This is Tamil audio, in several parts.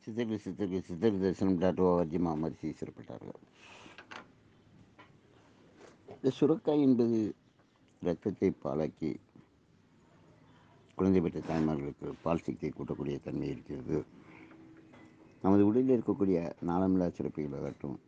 சித்தர்கள் சித்தர்கள் சித்தர் தரிசனம் டாட் ஓஆர்ஜி மாமர் சீசரப்பட்டார்கள் இந்த சுரக்காய் என்பது இரத்தத்தை பாலாக்கி குழந்தை பெற்ற தாய்மார்களுக்கு பால் சக்தியை கூட்டக்கூடிய தன்மை இருக்கிறது நமது உடலில் இருக்கக்கூடிய நாளமில்லா சுரப்பிகளாகட்டும்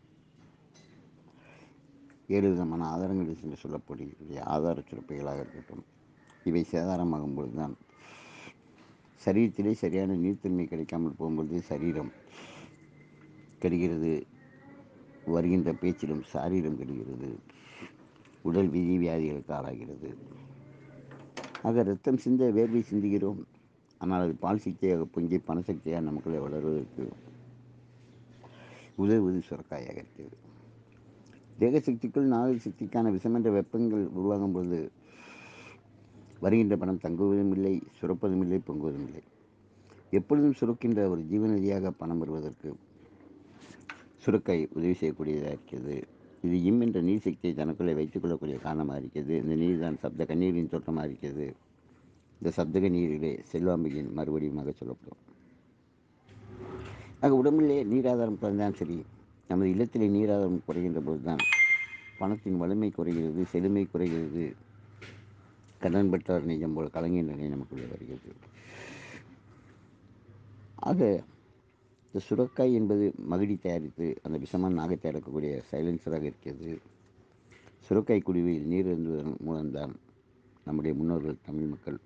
ஏழு விதமான ஆதாரங்கள் என்று சொல்லக்கூடிய ஆதார சுரப்பிகளாக இருக்கட்டும் இவை சேதாரமாகும் பொழுதுதான் சரீரத்திலே சரியான நீர்த்தன்மை கிடைக்காமல் போகும்பொழுது சரீரம் கெடுகிறது வருகின்ற பேச்சிலும் சாரீரம் கெடுகிறது உடல் விதி வியாதிகளுக்கு ஆளாகிறது ஆக ரத்தம் சிந்த வேர்வை சிந்துகிறோம் ஆனால் அது பால் சக்தியாக பொங்கி பணசக்தியாக நமக்குள்ளே வளர்வதற்கு உதவுவது சுரக்காயாக இருக்கிறது தேக சக்திக்குள் நாக சக்திக்கான விஷமன்ற வெப்பங்கள் உருவாகும் பொழுது வருகின்ற பணம் தங்குவதும் இல்லை சுரப்பதும் இல்லை பொங்குவதும் இல்லை எப்பொழுதும் சுரக்கின்ற ஒரு ஜீவநதியாக பணம் வருவதற்கு சுரக்காய் உதவி செய்யக்கூடியதாக இருக்கிறது இது இம் என்ற நீர் சக்தியை தனக்குள்ளே வைத்துக் கொள்ளக்கூடிய காரணமாக இருக்கிறது இந்த நீர் தான் சப்த கண்ணீரின் தோற்றமாக இருக்கிறது இந்த சப்தக நீரிலே செல்வாம்பியின் மறுபடியுமாக சொல்லப்படும் ஆக உடம்பிலே நீராதாரம் குறைந்தான் சரி நமது இல்லத்திலே நீராதாரம் குறைகின்ற போதுதான் பணத்தின் வலிமை குறைகிறது செழுமை குறைகிறது கடன் பெற்றார் நெய்யம் போல் கலங்கின்ற நிலை நமக்குள்ளே வருகிறது ஆக இந்த சுரக்காய் என்பது மகிழி தயாரித்து அந்த விஷமான நாகை தயாரிக்கக்கூடிய சைலன்சராக இருக்கிறது சுரக்காய் குடிவில் நீர் இருந்துவதன் மூலம்தான் நம்முடைய முன்னோர்கள் தமிழ் மக்கள்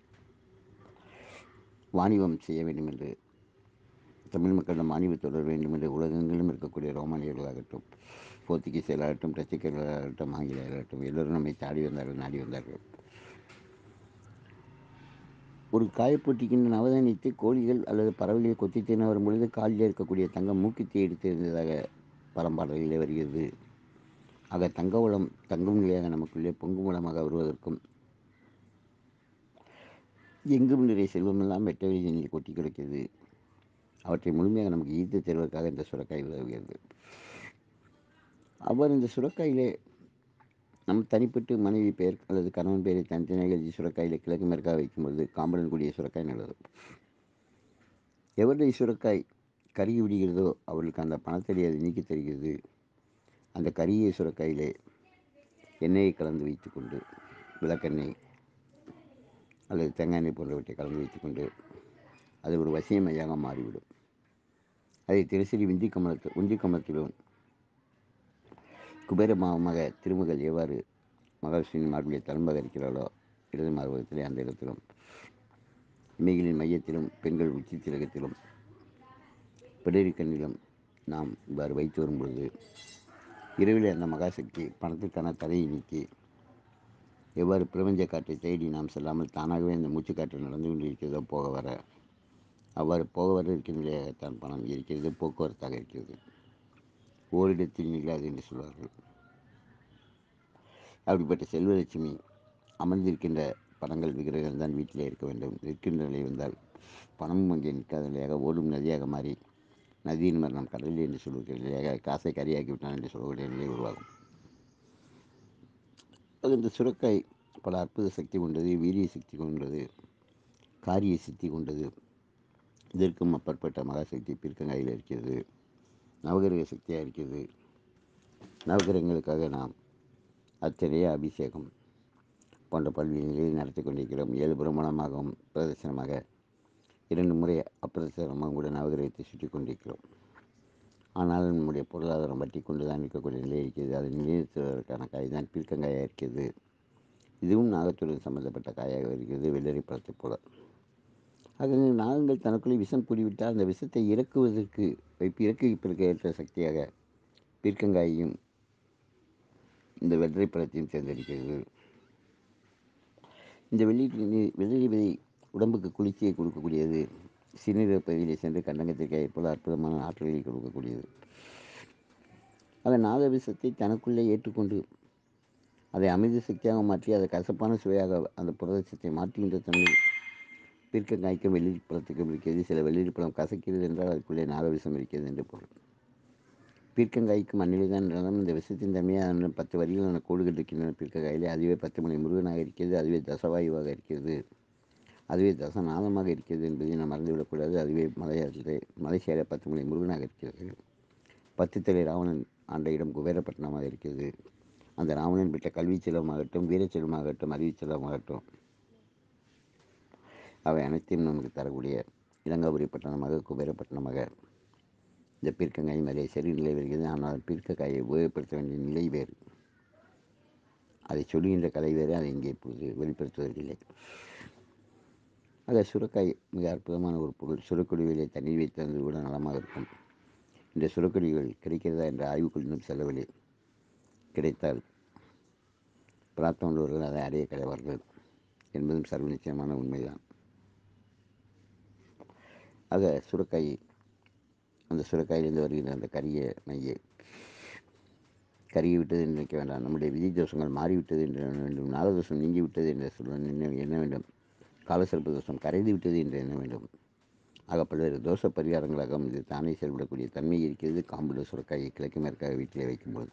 வாணிபம் செய்ய வேண்டும் என்று தமிழ் மக்களிடம் வாணிபம் தொடர வேண்டும் என்று உலகெங்கிலும் இருக்கக்கூடிய ரோமானியர்களாகட்டும் போர்த்துகீசியர்களாகட்டும் டச்சுக்கர்களாகட்டும் ஆங்கிலேயர்களாகட்டும் எல்லோரும் நம்மை தாடி வந்தார்கள் நாடி வந்தார்கள் ஒரு காயப்போட்டிக்கின்ற நவதானியத்தை கோழிகள் அல்லது பறவைகளை கொத்தி தின வரும் பொழுது காலில் இருக்கக்கூடிய தங்கம் மூக்கித்தை எடுத்து இருந்ததாக பரம்பாடலிலே வருகிறது ஆக தங்க வளம் தங்கும் நிலையாக நமக்குள்ளே பொங்கு மூலமாக வருவதற்கும் எங்கும் நிறைய செல்வமெல்லாம் வெட்ட வெளியில் கொட்டி கிடக்கிறது அவற்றை முழுமையாக நமக்கு ஈர்த்து தருவதற்காக இந்த சுரக்காய் உதவுகிறது அவர் இந்த சுரக்காயிலே நம் தனிப்பட்டு மனைவி பெயர் அல்லது கணவன் பெயரை தனித்தனியாக எழுதி சுரக்காயில் கிழக்கு மேற்காக வைக்கும்பொழுது காம்பளன் கூடிய சுரக்காய் நல்லது எவருடைய சுரக்காய் கருகி விடுகிறதோ அவர்களுக்கு அந்த பணத்தடி அது நீக்கி தருகிறது அந்த கருகிய சுரக்காயிலே எண்ணெயை கலந்து வைத்துக்கொண்டு விளக்கெண்ணெய் அல்லது தேங்காய் எண்ணெய் போன்றவற்றை கலந்து வைத்துக்கொண்டு அது ஒரு வசிய மையாக மாறிவிடும் அதை திருசிறி விந்தி கமலத்தில் உந்தி கமலத்திலும் குபேரமாவமாக திருமகள் எவ்வாறு மகாவிஷ்ணுவின் மார்பிலே தலம்பாக இருக்கிறாளோ இடது மார்பகத்திலே அந்த இடத்திலும் இமைகளின் மையத்திலும் பெண்கள் உச்சி திலகத்திலும் பிடரிக்கண்ணிலும் நாம் இவ்வாறு வைத்து வரும் பொழுது இரவில் அந்த மகாசக்தி பணத்துக்கான தடையை நீக்கி எவ்வாறு பிரபஞ்ச காற்றை தேடி நாம் செல்லாமல் தானாகவே அந்த மூச்சுக்காற்று நடந்து கொண்டு இருக்கிறதோ போக வர அவ்வாறு போக வர இருக்கின்ற நிலையாகத்தான் பணம் இருக்கிறது போக்குவரத்தாக இருக்கிறது ஓரிடத்தில் நிகழாது என்று சொல்வார்கள் அப்படிப்பட்ட செல்வலட்சுமி அமர்ந்திருக்கின்ற படங்கள் விக்கிரகங்கள் தான் வீட்டிலே இருக்க வேண்டும் நிற்கின்ற நிலை வந்தால் பணமும் அங்கே நிற்காத நிலையாக ஓடும் நதியாக மாறி நதியின் மரணம் கடலில் என்று சொல்லுகிற நிலையாக காசை கரியாக்கி விட்டான் என்று சொல்லக்கூடிய நிலை உருவாகும் அது இந்த சுரக்காய் பல அற்புத சக்தி கொண்டது வீரிய சக்தி கொண்டது காரிய சக்தி கொண்டது இதற்கும் அப்பாற்பட்ட மகாசக்தி பிற்கங்காயில் இருக்கிறது நவகிரக சக்தியாக இருக்கிறது நவகிரகங்களுக்காக நாம் அத்தனைய அபிஷேகம் போன்ற பல்வேறு நிலையை நடத்தி கொண்டிருக்கிறோம் ஏழு பிரமாணமாகவும் பிரதர்சனமாக இரண்டு முறை அப்பிரதர்சனமாக கூட நவகிரகத்தை சுற்றி கொண்டிருக்கிறோம் ஆனால் நம்முடைய பொருளாதாரம் வட்டி கொண்டு தான் இருக்கக்கூடிய நிலை இருக்கிறது அதை நிலைநிறுத்துவதற்கான காய் தான் பீர்க்கங்காயாக இருக்கிறது இதுவும் நாகத்துடன் சம்பந்தப்பட்ட காயாக இருக்கிறது வெள்ளரி பழத்தை போல ஆக நாகங்கள் தனக்குள்ளே விஷம் கூடிவிட்டால் அந்த விஷத்தை இறக்குவதற்கு வைப்பு இறக்கிப்பிற்கு ஏற்ற சக்தியாக பீர்க்கங்காயையும் இந்த வெள்ளரி பழத்தையும் தேர்ந்தெடுக்கிறது இந்த வெள்ளி வெள்ளரி விதை உடம்புக்கு குளிர்ச்சியை கொடுக்கக்கூடியது சிறுநீரக பகுதியிலே சென்று கண்டங்கத்திற்காக போல அற்புதமான ஆற்றலை கொடுக்கக்கூடியது அதை நாக விஷத்தை தனக்குள்ளே ஏற்றுக்கொண்டு அதை அமிர்த சக்தியாக மாற்றி அதை கசப்பான சுவையாக அந்த புரதச்சத்தை மாற்றுகின்ற தன்மை பீர்க்கங்காய்க்கும் வெள்ளரி பழத்துக்கும் இருக்கிறது சில வெள்ளரி பழம் கசக்கிறது என்றால் அதுக்குள்ளே நாகவிஷம் இருக்கிறது என்று பொருள் பீர்க்கங்காய்க்கு மண்ணிலே தான் நடனம் இந்த விஷத்தின் தன்மையாக பத்து வரிகளான கோடுகள் இருக்கின்றன பீர்க்கங்காயிலே அதுவே பத்து மணி முருகனாக இருக்கிறது அதுவே தசவாயுவாக இருக்கிறது அதுவே தசநாதமாக இருக்கிறது என்பதை நாம் மறந்துவிடக்கூடாது அதுவே மலையாளத்திலே மலைசேர பத்து மலை முருகனாக இருக்கிறது பத்து தலை ராவணன் ஆண்ட இடம் குபேரப்பட்டினமாக இருக்கிறது அந்த ராவணன் பெற்ற கல்வி செல்வமாகட்டும் வீரச் செல்வமாகட்டும் அறிவு செல்வமாகட்டும் அவை அனைத்தையும் நமக்கு தரக்கூடிய இளங்காபுரி பட்டணமாக குபேரப்பட்டினமாக இந்த பீர்க்கங்காய் மேலே சரி நிலை வருகிறது ஆனால் பீர்க்கங்காயை உபயோகப்படுத்த வேண்டிய நிலை வேறு அதை சொல்லுகின்ற கலை வேறு அதை இங்கே இப்போது வெளிப்படுத்துவதில்லை ஆக சுரக்காய் மிக அற்புதமான ஒரு பொருள் சுரக்குடிவிலே தண்ணீர் வைத்து வந்தது கூட நலமாக இருக்கும் இந்த சுரக்குடிகள் கிடைக்கிறதா என்ற ஆய்வுக்குள் இன்னும் செல்லவில்லை கிடைத்தால் பிரார்த்தம் உள்ளவர்கள் அதை அடைய கிடைவார்கள் என்பதும் சர்வ நிச்சயமான உண்மைதான் ஆக சுரக்காய் அந்த சுரக்காயிலிருந்து வருகின்ற அந்த கரிய மையை கருகி விட்டது என்று நினைக்க வேண்டாம் நம்முடைய விதி தோஷங்கள் மாறிவிட்டது என்று எண்ண வேண்டும் நாலதோஷம் நீங்கிவிட்டது என்று சொல்ல எண்ண எண்ண வேண்டும் காலசிறப்பு தோஷம் கரைந்து விட்டது என்று எண்ண வேண்டும் ஆக பல்வேறு தோஷ பரிகாரங்களாக இது தானே செயல்படக்கூடிய தன்மை இருக்கிறது காம்புல சுரக்காயை கிழக்கு மேற்காக வீட்டிலே வைக்கும்போது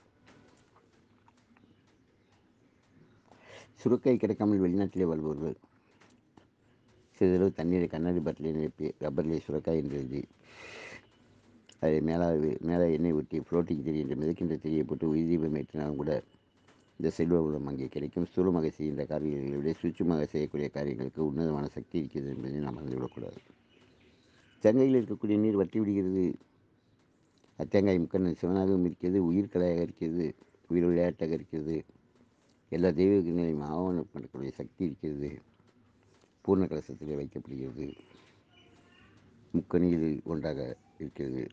சுரக்காய் கிடைக்காமல் வெளிநாட்டிலே வாழ்பவர்கள் சிறிதளவு தண்ணீரை கண்ணாடி பாட்டிலே நிரப்பி ரப்பரிலே சுரக்காய் என்று எழுதி அதை மேலே மேலே எண்ணெய் ஊற்றி ஃப்ளோட்டிங் திரி என்று மிதக்கின்ற திரியை போட்டு உயிர் தீபம் ஏற்றினாலும் கூட இந்த செல்வ வளம் அங்கே கிடைக்கும் ஸ்தூலமாக செய்கின்ற காரியங்களை விட சூட்சமாக செய்யக்கூடிய காரியங்களுக்கு உன்னதமான சக்தி இருக்கிறது என்பதை நாம் மறந்துவிடக்கூடாது தேங்காயில் இருக்கக்கூடிய நீர் வற்றி விடுகிறது அத்தேங்காய் முக்கண்ணன் சிவனாகவும் இருக்கிறது உயிர்கலையாக இருக்கிறது உயிர் விளையாட்டாக இருக்கிறது எல்லா தெய்வங்களையும் ஆவணம் பண்ணக்கூடிய சக்தி இருக்கிறது பூர்ண கலசத்திலே வைக்கப்படுகிறது முக்கணியில் ஒன்றாக இருக்கிறது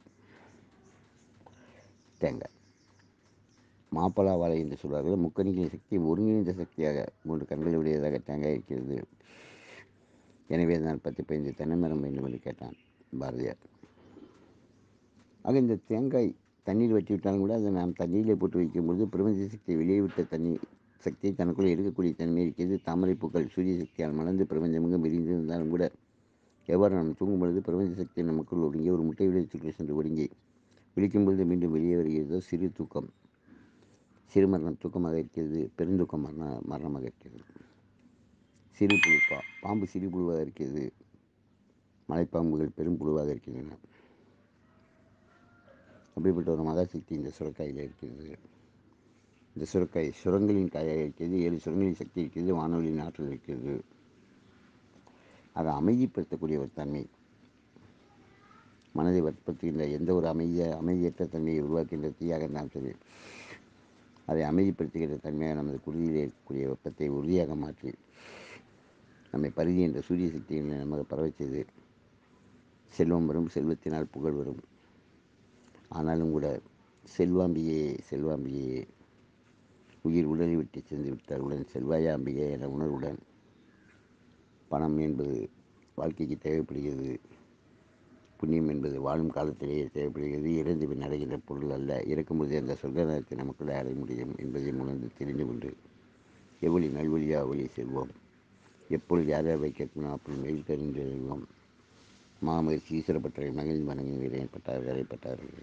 தேங்காய் மாப்பழா வாழை என்று சொல்வார்கள் முக்கணிகளின் சக்தி ஒருங்கிணைந்த சக்தியாக மூன்று கண்களை உடையதாக தேங்காய் இருக்கிறது எனவே நான் பத்து பதினைந்து தென்னை மரம் வேண்டும் என்று கேட்டான் பாரதியார் ஆக இந்த தேங்காய் தண்ணீர் வற்றி விட்டாலும் கூட அதை நாம் தண்ணீரிலே போட்டு வைக்கும்பொழுது பிரபஞ்ச சக்தியை வெளியே விட்ட தண்ணீர் சக்தியை தனக்குள்ளே எடுக்கக்கூடிய தன்மை இருக்கிறது தாமரை பூக்கள் சூரிய சக்தியால் மலர்ந்து பிரபஞ்சமெங்கும் விரிந்திருந்தாலும் கூட எவ்வாறு நாம் தூங்கும் பொழுது பிரபஞ்ச சக்தி நமக்குள் ஒடுங்கி ஒரு முட்டை விளைச்சுக்குள் சென்று ஒடுங்கி விழிக்கும் பொழுது மீண்டும் வெளியே வருகிறதோ சிறு தூக்கம் சிறு மரணம் தூக்கமாக இருக்கிறது பெருந்தூக்கம் மரண மரணமாக இருக்கிறது சிறு புழு பா பாம்பு சிறு புழுவாக இருக்கிறது மலைப்பாம்புகள் பெரும் புழுவாக இருக்கின்றன அப்படிப்பட்ட ஒரு மகாசக்தி இந்த சுரக்காயில் இருக்கிறது இந்த சுரக்காய் சுரங்களின் காயாக இருக்கிறது ஏழு சுரங்களின் சக்தி இருக்கிறது வானொலியின் ஆற்றல் இருக்கிறது அதை அமைதிப்படுத்தக்கூடிய ஒரு தன்மை மனதை வற்புறுத்துகின்ற எந்த ஒரு அமைதிய அமைதியற்ற தன்மையை உருவாக்கின்ற தீயாக இருந்தாலும் சரி அதை அமைதிப்படுத்துகின்ற தன்மையாக நமது குருதியில் இருக்கக்கூடிய வெப்பத்தை உறுதியாக மாற்றி நம்மை பருதி என்ற சூரிய சக்திகளை நமக்கு பரவச் செய்து செல்வம் வரும் செல்வத்தினால் புகழ் வரும் ஆனாலும் கூட செல்வாம்பியே செல்வாம்பியே உயிர் உடலை விட்டு சென்று விட்டார் உடன் செல்வாயா அம்பிகை என்ற உணர்வுடன் பணம் என்பது வாழ்க்கைக்கு தேவைப்படுகிறது புண்ணியம் என்பது வாழும் காலத்திலேயே தேவைப்படுகிறது இறந்து பின் அடைகின்ற பொருள் அல்ல இறக்கும்போது அந்த சொர்க்கத்தை நமக்குள்ளே அடைய முடியும் என்பதை உணர்ந்து தெரிந்து கொண்டு எவ்வளி நல்வழியா வழி செல்வோம் எப்பொழுது யார் யார் வைக்கணும் அப்படி மெயில் தெரிந்து எழுவோம் மாமகிழ்ச்சி ஈஸ்வரப்பட்டரை மகிழ்ந்து வணங்குகிறேன் பட்டார்கள் அறைப்பட்டார்கள்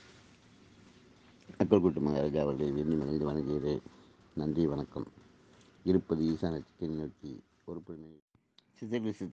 மக்கள் கூட்டு மகாராஜா அவர்களை வேண்டி மகிழ்ந்து வணங்குகிறேன் நன்றி வணக்கம் இருப்பது ஈசான சிக்கன் நோக்கி பொறுப்புரிமை சித்தர்கள்